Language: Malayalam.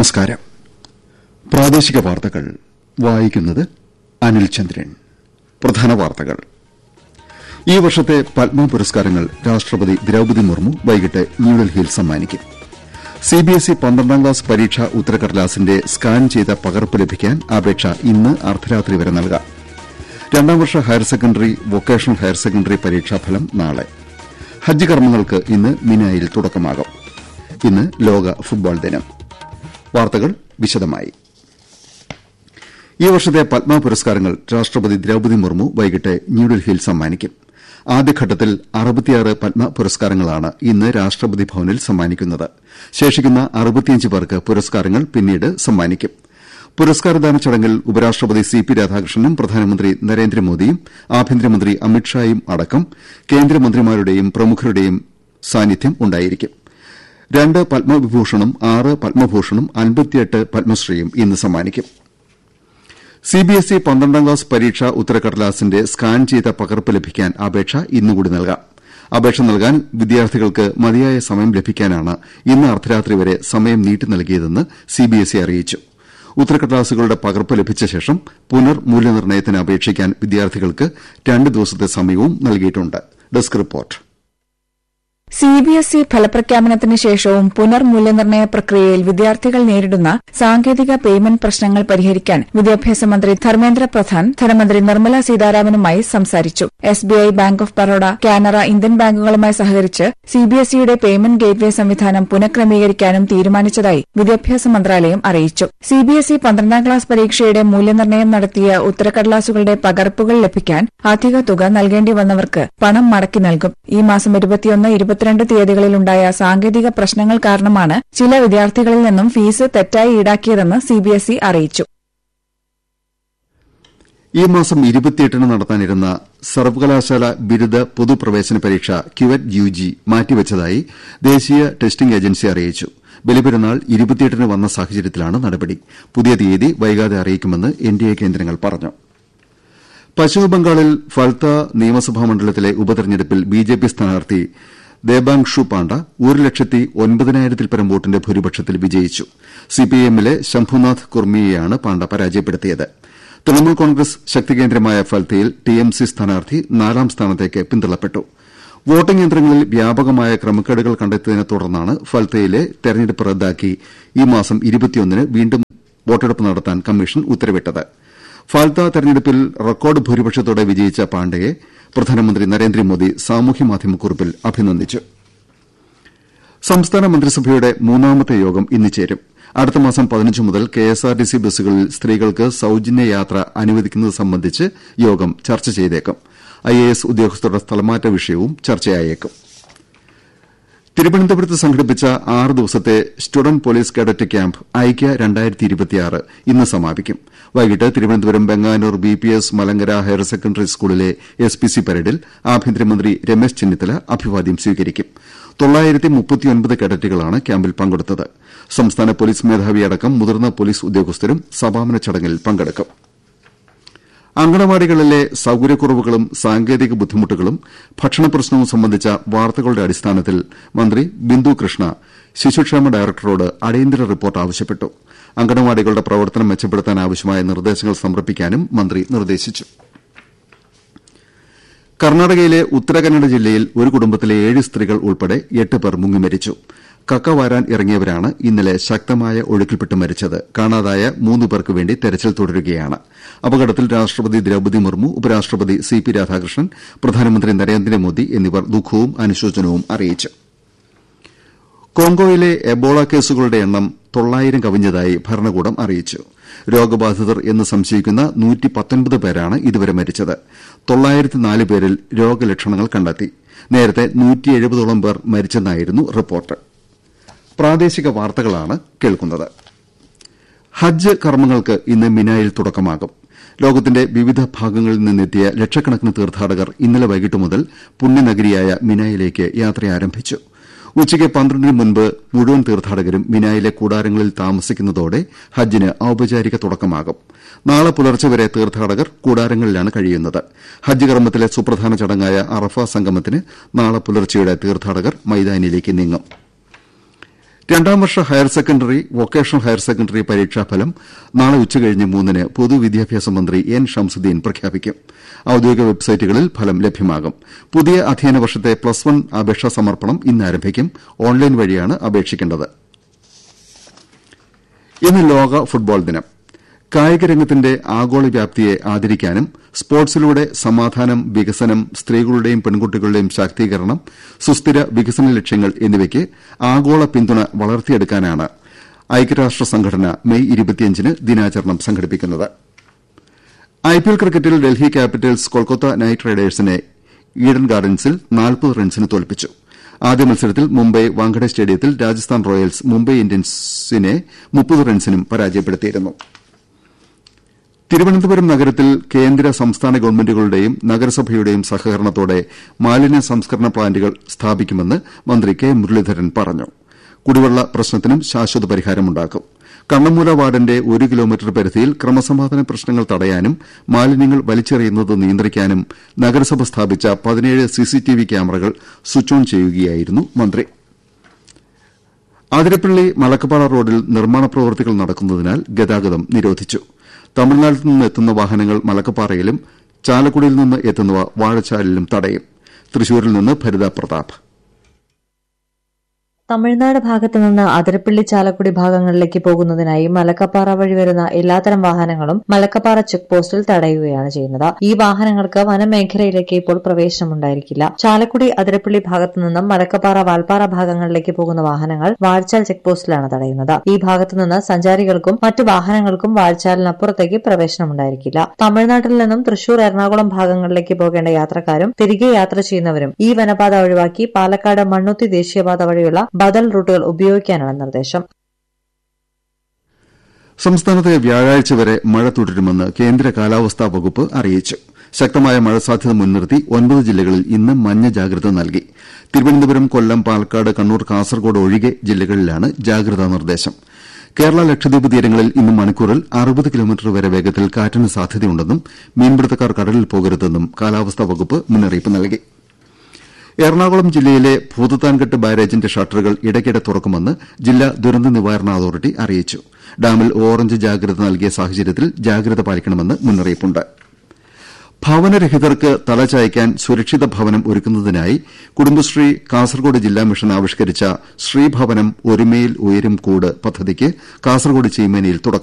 നമസ്കാരം പ്രാദേശിക വാർത്തകൾ വായിക്കുന്നത് അനിൽ ചന്ദ്രൻ പ്രധാന വാർത്തകൾ ഈ വർഷത്തെ പത്മ പുരസ്കാരങ്ങൾ രാഷ്ട്രപതി ദ്രൌപദി മുർമു വൈകിട്ട് ന്യൂഡൽഹിയിൽ സമ്മാനിക്കും സിബിഎസ്ഇ പന്ത്രണ്ടാം ക്ലാസ് പരീക്ഷാ ഉത്തരക്കടലാസിന്റെ സ്കാൻ ചെയ്ത പകർപ്പ് ലഭിക്കാൻ അപേക്ഷ ഇന്ന് അർദ്ധരാത്രി വരെ നൽകാം രണ്ടാം വർഷ higher secondary vocational higher secondary പരീക്ഷാഫലം നാളെ ഹജ്ജ് കർമ്മങ്ങൾക്ക് ഇന്ന് മിനായിൽ തുടക്കമാകും ഇന്ന് ലോക ഫുട്ബോൾ ദിനം വാർത്തകൾ വിശദമായി ഈ വർഷത്തെ പത്മ പുരസ്കാരങ്ങൾ രാഷ്ട്രപതി ദ്രൌപദി മുർമു വൈകിട്ട് ന്യൂഡൽഹിയിൽ സമ്മാനിക്കും ആദ്യഘട്ടത്തിൽ അറുപത്തിയാറ് പത്മ പുരസ്കാരങ്ങളാണ് ഇന്ന് രാഷ്ട്രപതി ഭവനിൽ സമ്മാനിക്കുന്നത് ശേഷിക്കുന്ന അറുപത്തിയഞ്ച് പേർക്ക് പുരസ്കാരങ്ങൾ പിന്നീട് സമ്മാനിക്കും പുരസ്കാരദാന ചടങ്ങിൽ ഉപരാഷ്ട്രപതി സി പി രാധാകൃഷ്ണനും പ്രധാനമന്ത്രി നരേന്ദ്രമോദിയും ആഭ്യന്തരമന്ത്രി അമിത്ഷായും അടക്കം കേന്ദ്രമന്ത്രിമാരുടെയും പ്രമുഖരുടെയും സാന്നിധ്യം ഉണ്ടായിരിക്കും രണ്ട് പത്മവിഭൂഷണും ആറ് പത്മഭൂഷണും അൻപത്തിയെട്ട് പത്മശ്രീയും ഇന്ന് സമ്മാനിക്കും സിബിഎസ്ഇ പന്ത്രണ്ടാം ക്ലാസ് പരീക്ഷാ ഉത്തരക്കടലാസിന്റെ സ്കാൻ ചെയ്ത പകർപ്പ് ലഭിക്കാൻ അപേക്ഷ ഇന്നുകൂടി നൽകാം അപേക്ഷ നൽകാൻ വിദ്യാർത്ഥികൾക്ക് മതിയായ സമയം ലഭിക്കാനാണ് ഇന്ന് അർദ്ധരാത്രി വരെ സമയം നീട്ടി നൽകിയതെന്ന് സിബിഎസ്ഇ അറിയിച്ചു ഉത്തരക്കടലാസുകളുടെ പകർപ്പ് ലഭിച്ച ശേഷം പുനർ മൂല്യനിർണ്ണയത്തിന് അപേക്ഷിക്കാൻ വിദ്യാർത്ഥികൾക്ക് രണ്ട് ദിവസത്തെ സമയവും നൽകിയിട്ടുണ്ട് ഡെസ്ക് റിപ്പോർട്ട് സിബിഎസ്ഇ ഫലപ്രഖ്യാപനത്തിന് ശേഷവും പുനർമൂല്യനിർണ്ണയ പ്രക്രിയയിൽ വിദ്യാർത്ഥികൾ നേരിടുന്ന സാങ്കേതിക പേയ്മെന്റ് പ്രശ്നങ്ങൾ പരിഹരിക്കാൻ വിദ്യാഭ്യാസ മന്ത്രി ധർമ്മേന്ദ്ര പ്രധാൻ ധനമന്ത്രി നിർമ്മല സീതാരാമനുമായി സംസാരിച്ചു SBI bank of Baroda Canara Indian ബാങ്കുകളുമായി സഹകരിച്ച് സിബിഎസ്ഇയുടെ പേയ്മെന്റ് ഗേറ്റ്വേ സംവിധാനം പുനഃക്രമീകരിക്കാനും തീരുമാനിച്ചതായി വിദ്യാഭ്യാസ മന്ത്രാലയം അറിയിച്ചു സിബിഎസ്ഇ പന്ത്രണ്ടാം ക്ലാസ് പരീക്ഷയുടെ മൂല്യനിർണ്ണയം നടത്തിയ ഉത്തരക്കടലാസുകളുടെ പകർപ്പുകൾ ലഭിക്കാൻ അധിക തുക നൽകേണ്ടി വന്നവർക്ക് പണം മടക്കി നൽകും ഈ മാസം ഇരുപത്തിയൊന്ന് ഇരുപത്തിരണ്ട് തീയതികളിലുണ്ടായ സാങ്കേതിക പ്രശ്നങ്ങൾ കാരണമാണ് ചില വിദ്യാർത്ഥികളിൽ നിന്നും ഫീസ് തെറ്റായി ഈടാക്കിയതെന്ന് സിബിഎസ്ഇ അറിയിച്ചു ഈ മാസം ഇരുപത്തിയെട്ടിന് നടത്താനിരുന്ന സർവകലാശാല ബിരുദ പൊതുപ്രവേശന പരീക്ഷ ക്യുവറ്റ് യുജി മാറ്റിവച്ചതായി ദേശീയ ടെസ്റ്റിംഗ് ഏജൻസി അറിയിച്ചു ബലിപെരുന്നാൾ ഇരുപത്തിയെട്ടിന് വന്ന സാഹചര്യത്തിലാണ് നടപടി പുതിയ തീയതി വൈകാതെ അറിയിക്കുമെന്ന് എൻഡിഎ കേന്ദ്രങ്ങൾ പറഞ്ഞു പശ്ചിമബംഗാളിൽ ഫൽത്ത നിയമസഭാ മണ്ഡലത്തിലെ ഉപതെരഞ്ഞെടുപ്പിൽ ബിജെപി സ്ഥാനാർത്ഥി ദേബാങ്ഷു പാണ്ഡ ഒരു ലക്ഷത്തി ഒൻപതിനായിരത്തിൽ പരം വോട്ടിന്റെ ഭൂരിപക്ഷത്തിൽ വിജയിച്ചു സിപിഐഎമ്മിലെ ശംഭുനാഥ് കുർമിയെയാണ് പാണ്ഡ പരാജയപ്പെടുത്തിയത് തൃണമൂൽ കോൺഗ്രസ് ശക്തികേന്ദ്രമായ ഫൽത്തയിൽ ടിഎംസി സ്ഥാനാർത്ഥി നാലാം സ്ഥാനത്തേക്ക് പിന്തള്ളപ്പെട്ടു വോട്ടിംഗ് യന്ത്രങ്ങളിൽ വ്യാപകമായ ക്രമക്കേടുകൾ കണ്ടെത്തിയതിനെ തുടർന്നാണ് ഫൽത്തയിലെ തെരഞ്ഞെടുപ്പ് റദ്ദാക്കി ഈ മാസം ഇരുപത്തിയൊന്നിന് വീണ്ടും വോട്ടെടുപ്പ് നടത്താൻ കമ്മീഷൻ ഉത്തരവിട്ടത് ഫാൽത്ത തെരഞ്ഞെടുപ്പിൽ റെക്കോർഡ് ഭൂരിപക്ഷത്തോടെ വിജയിച്ച പാണ്ഡയെ പ്രധാനമന്ത്രി നരേന്ദ്രമോദി സാമൂഹ്യമാധ്യമക്കുറിപ്പിൽ അഭിനന്ദിച്ചു സംസ്ഥാന മന്ത്രിസഭയുടെ മൂന്നാമത്തെ യോഗം ഇന്ന് ചേരും അടുത്ത മാസം പതിനഞ്ച് മുതൽ കെഎസ്ആർടിസി ബസ്സുകളിൽ സ്ത്രീകൾക്ക് സൌജന്യ യാത്ര അനുവദിക്കുന്നത് സംബന്ധിച്ച് യോഗം ചർച്ച ചെയ്തേക്കും ഐഎഎസ് ഉദ്യോഗസ്ഥരുടെ സ്ഥലമാറ്റ വിഷയവും ചർച്ചയായേക്കും തിരുവനന്തപുരത്ത് സംഘടിപ്പിച്ച ആറ് ദിവസത്തെ സ്റ്റുഡന്റ് പോലീസ് കേഡറ്റ് ക്യാമ്പ് ഐക്യ ഇന്ന് സമാപിക്കും വൈകിട്ട് Thiruvananthapuram Venganoor B P S Malankara higher secondary സ്കൂളിലെ എസ് പി സി പരേഡിൽ ആഭ്യന്തരമന്ത്രി രമേശ് ചെന്നിത്തല അഭിവാദ്യം സ്വീകരിക്കും കേഡറ്റുകളാണ് ക്യാമ്പിൽ പങ്കെടുത്തത് സംസ്ഥാന പോലീസ് മേധാവിയടക്കം മുതിർന്ന പോലീസ് ഉദ്യോഗസ്ഥരും സമാപന ചടങ്ങിൽ പങ്കെടുക്കും അങ്കണവാടികളിലെ സൌകര്യക്കുറവുകളും സാങ്കേതിക ബുദ്ധിമുട്ടുകളും ഭക്ഷണപ്രശ്നവും സംബന്ധിച്ച വാർത്തകളുടെ അടിസ്ഥാനത്തിൽ മന്ത്രി ബിന്ദു കൃഷ്ണ ശിശുക്ഷേമ ഡയറക്ടറോട് അടിയന്തര റിപ്പോർട്ട് ആവശ്യപ്പെട്ടു അങ്കണവാടികളുടെ പ്രവർത്തനം മെച്ചപ്പെടുത്താൻ ആവശ്യമായ നിർദ്ദേശങ്ങൾ സമർപ്പിക്കാനും മന്ത്രി നിർദ്ദേശിച്ചു കർണാടകയിലെ ഉത്തരകന്നഡ ജില്ലയിൽ ഒരു കുടുംബത്തിലെ ഏഴ് സ്ത്രീകൾ ഉൾപ്പെടെ എട്ട് പേർ മുങ്ങിമരിച്ചു കക്ക വാരാൻ ഇറങ്ങിയവരാണ് ഇന്നലെ ശക്തമായ ഒഴുക്കിൽപ്പെട്ട് മരിച്ചത് കാണാതായ മൂന്ന് പേർക്ക് വേണ്ടി തെരച്ചിൽ തുടരുകയാണ് അപകടത്തിൽ രാഷ്ട്രപതി ദ്രൌപദി മുർമു ഉപരാഷ്ട്രപതി സി പി രാധാകൃഷ്ണൻ പ്രധാനമന്ത്രി നരേന്ദ്രമോദി എന്നിവർ ദുഃഖവും അനുശോചനവും അറിയിച്ചു കോങ്കോയിലെ എബോള കേസുകളുടെ എണ്ണം തൊള്ളായിരം കവിഞ്ഞതായി ഭരണകൂടം അറിയിച്ചു രോഗബാധിതർ എന്ന് സംശയിക്കുന്ന പേരാണ് ഇതുവരെ മരിച്ചത് തൊള്ളായിരത്തിനാല് പേരിൽ രോഗലക്ഷണങ്ങൾ കണ്ടെത്തി നേരത്തെ നൂറ്റിയെഴുപതോളം പേർ മരിച്ചെന്നായിരുന്നു റിപ്പോർട്ട് പ്രാദേശിക വാർത്തകളാണ് കേൾക്കുന്നത് ഹജ്ജ് കർമ്മങ്ങൾക്ക് ഇന്ന് മിനായിൽ തുടക്കമാകും ലോകത്തിന്റെ വിവിധ ഭാഗങ്ങളിൽ നിന്നെത്തിയ ലക്ഷക്കണക്കിന് തീർത്ഥാടകർ ഇന്നലെ വൈകിട്ട് മുതൽ പുണ്യനഗരിയായ മിനായിലേക്ക് യാത്ര ആരംഭിച്ചു ഉച്ചയ്ക്ക് പന്ത്രണ്ടിന് മുൻപ് മുഴുവൻ തീർത്ഥാടകരും മിനായിലെ കൂടാരങ്ങളിൽ താമസിക്കുന്നതോടെ ഹജ്ജിന് ഔപചാരിക തുടക്കമാകും നാളെ പുലർച്ചെ വരെ തീർത്ഥാടകർ കൂടാരങ്ങളിലാണ് കഴിയുന്നത് ഹജ്ജ് കർമ്മത്തിലെ സുപ്രധാന ചടങ്ങായ അറഫ സംഗമത്തിന് നാളെ പുലർച്ചെയോടെ തീർത്ഥാടകർ മൈതാനിയിലേക്ക് നീങ്ങും രണ്ടാം വർഷ higher secondary vocational higher secondary പരീക്ഷാഫലം നാളെ ഉച്ചകഴിഞ്ഞ് മൂന്നിന് പൊതുവിദ്യാഭ്യാസ മന്ത്രി എൻ ഷംസുദ്ദീൻ പ്രഖ്യാപിക്കും ഔദ്യോഗിക വെബ്സൈറ്റുകളിൽ ഫലം ലഭ്യമാകും പുതിയ അധ്യയന വർഷത്തെ പ്ലസ് വൺ അപേക്ഷാ സമർപ്പണം ഇന്ന് ആരംഭിക്കും ഓൺലൈൻ വഴിയാണ് അപേക്ഷിക്കേണ്ടത് ഇന്ന് ലോക ഫുട്ബോൾ ദിനം കായിക രംഗത്തിന്റെ ആഗോള വ്യാപ്തിയെ ആദരിക്കാനും സ്പോർട്സിലൂടെ സമാധാനം വികസനം സ്ത്രീകളുടെയും പെൺകുട്ടികളുടെയും ശാക്തീകരണം സുസ്ഥിര വികസന ലക്ഷ്യങ്ങൾ എന്നിവയ്ക്ക് ആഗോള പിന്തുണ വളർത്തിയെടുക്കാനാണ് ഐക്യരാഷ്ട്ര സംഘടന മെയ് ഇരുപത്തിയഞ്ചിന് ദിനാചരണം സംഘടിപ്പിക്കുന്നത് ഐപിഎൽ ക്രിക്കറ്റിൽ ഡൽഹി ക്യാപിറ്റൽസ് കൊൽക്കത്ത നൈറ്റ് റൈഡേഴ്സിനെ ഈഡൻ ഗാർഡൻസിൽ നാൽപ്പത് റൺസിന് തോൽപ്പിച്ചു ആദ്യ മത്സരത്തിൽ മുംബൈ വാങ്കഡെ സ്റ്റേഡിയത്തിൽ രാജസ്ഥാൻ റോയൽസ് മുംബൈ ഇന്ത്യൻസിനെ മുപ്പത് റൺസിനും പരാജയപ്പെടുത്തിയിരുന്നു തിരുവനന്തപുരം നഗരത്തിൽ കേന്ദ്ര സംസ്ഥാന ഗവൺമെന്റുകളുടെയും നഗരസഭയുടെയും സഹകരണത്തോടെ മാലിന്യ സംസ്കരണ പ്ലാന്റുകൾ സ്ഥാപിക്കുമെന്ന് മന്ത്രി കെ മുരളീധരൻ പറഞ്ഞു കുടിവെള്ള പ്രശ്നത്തിനും ശാശ്വത പരിഹാരമുണ്ടാക്കും കണ്ണമൂല വാർഡിന്റെ ഒരു കിലോമീറ്റർ പരിധിയിൽ ക്രമസമാധാന പ്രശ്നങ്ങൾ തടയാനും മാലിന്യങ്ങൾ വലിച്ചെറിയുന്നത് നിയന്ത്രിക്കാനും നഗരസഭ സ്ഥാപിച്ച പതിനേഴ് സിസിടിവി ക്യാമറകൾ സ്വിച്ച് ഓൺ ചെയ്യുകയായിരുന്നു മന്ത്രി അതിരപ്പള്ളി മലക്കപ്പാറ റോഡിൽ നിർമ്മാണ പ്രവൃത്തികൾ നടക്കുന്നതിനാൽ ഗതാഗതം നിരോധിച്ചു തമിഴ്നാട്ടിൽ നിന്ന് എത്തുന്ന വാഹനങ്ങൾ മലക്കപ്പാറയിലും ചാലക്കുടിയിൽ നിന്ന് എത്തുന്നവ വാഴച്ചാലിലും തടയും തൃശൂരിൽ നിന്ന് ഭരിത പ്രതാപ് തമിഴ്നാട് ഭാഗത്തു നിന്ന് അതിരപ്പള്ളി ചാലക്കുടി ഭാഗങ്ങളിലേക്ക് പോകുന്നതിനായി മലക്കപ്പാറ വഴി വരുന്ന എല്ലാത്തരം വാഹനങ്ങളും മലക്കപ്പാറ ചെക്ക് പോസ്റ്റിൽ തടയുകയാണ് ചെയ്യുന്നത് ഈ വാഹനങ്ങൾക്ക് വനമേഖലയിലേക്ക് ഇപ്പോൾ പ്രവേശനമുണ്ടായിരിക്കില്ല ചാലക്കുടി അതിരപ്പള്ളി ഭാഗത്തു നിന്നും മലക്കപ്പാറ വാൽപ്പാറ ഭാഗങ്ങളിലേക്ക് പോകുന്ന വാഹനങ്ങൾ വാഴ്ചാൽ ചെക്ക് പോസ്റ്റിലാണ് തടയുന്നത് ഈ ഭാഗത്തു നിന്ന് സഞ്ചാരികൾക്കും മറ്റു വാഹനങ്ങൾക്കും വാഴ്ചാലിനപ്പുറത്തേക്ക് പ്രവേശനമുണ്ടായിരിക്കില്ല തമിഴ്നാട്ടിൽ നിന്നും തൃശൂർ എറണാകുളം ഭാഗങ്ങളിലേക്ക് പോകേണ്ട യാത്രക്കാരും തിരികെ യാത്ര ചെയ്യുന്നവരും ഈ വനപാത ഒഴിവാക്കി പാലക്കാട് മണ്ണുത്തി ദേശീയപാത വഴിയുള്ള ബദൽ റൂട്ടുകൾ ഉപയോഗിക്കാനാണ് നിർദ്ദേശം സംസ്ഥാനത്ത് വ്യാഴാഴ്ച വരെ മഴ തുടരുമെന്ന് കേന്ദ്ര കാലാവസ്ഥാ വകുപ്പ് അറിയിച്ചു ശക്തമായ മഴ സാധ്യത മുൻനിർത്തി ഒൻപത് ജില്ലകളിൽ ഇന്ന് മഞ്ഞ ജാഗ്രത നൽകി തിരുവനന്തപുരം കൊല്ലം പാലക്കാട് കണ്ണൂർ കാസർകോട് ഒഴികെ ജില്ലകളിലാണ് ജാഗ്രതാ നിർദ്ദേശം കേരള ലക്ഷദ്വീപ് തീരങ്ങളിൽ ഇന്ന് മണിക്കൂറിൽ അറുപത് കിലോമീറ്റർ വരെ വേഗത്തിൽ കാറ്റിന് സാധ്യതയുണ്ടെന്നും മീൻപിടുത്തക്കാർ കടലിൽ പോകരുതെന്നും കാലാവസ്ഥാ വകുപ്പ് മുന്നറിയിപ്പ് നൽകി എറണാകുളം ജില്ലയിലെ ഭൂതത്താൻകെട്ട് ബാരേജിന്റെ ഷട്ടറുകൾ ഇടയ്ക്കിടെ തുറക്കുമെന്ന് ജില്ലാ ദുരന്ത നിവാരണ അതോറിറ്റി അറിയിച്ചു ഡാമിൽ ഓറഞ്ച് ജാഗ്രത നൽകിയ സാഹചര്യത്തിൽ ജാഗ്രത പാലിക്കണമെന്ന് മുന്നറിയിപ്പുണ്ട് ഭവനരഹിതർക്ക് തലചായ്ക്കാൻ സുരക്ഷിത ഭവനം ഒരുക്കുന്നതിനായി കുടുംബശ്രീ കാസർകോട് ജില്ലാ മിഷൻ ആവിഷ്കരിച്ച ശ്രീഭവനം ഒരുമയിൽ ഉയരും കൂട് പദ്ധതിക്ക് കാസർകോട് ചീമേനിയിൽ തുടക്കം